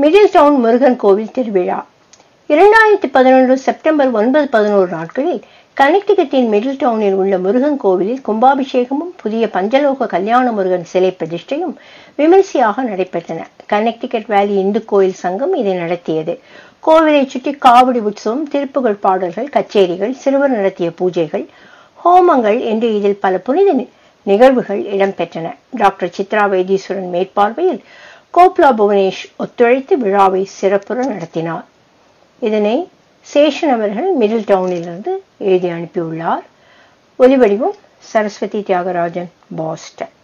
middle down Murugan கோவில் திருவிழா இரண்டாயிரத்தி பதினொன்று செப்டம்பர் ஒன்பது பதினோரு நாட்களில் கனெக்டிகட்டின் மிடில் டவுனில் உள்ள முருகன் கோவிலில் கும்பாபிஷேகமும் புதிய பஞ்சலோக கல்யாண முருகன் சிலை பிரதிஷ்டையும் விமர்சையாக நடைபெற்றன கனெக்டிகட் வேலி இந்து கோயில் சங்கம் இதை நடத்தியது கோவிலை சுற்றி காவடி உற்சவம் திருப்புகழ் பாடல்கள் கச்சேரிகள் சிறுவர் நடத்திய பூஜைகள் ஹோமங்கள் என்று இதில் பல புனித நிகழ்வுகள் இடம்பெற்றன டாக்டர் சித்ரா வைத்தீஸ்வரன் மேற்பார்வையில் கோப்லா புவனேஷ் ஒத்துழைத்து விழாவை சிறப்புற நடத்தினார் இதனை சேஷன் அவர்கள் மிடில் டவுனிலிருந்து எழுதி அனுப்பியுள்ளார் ஒலிவடிவம் சரஸ்வதி தியாகராஜன் பாஸ்டன்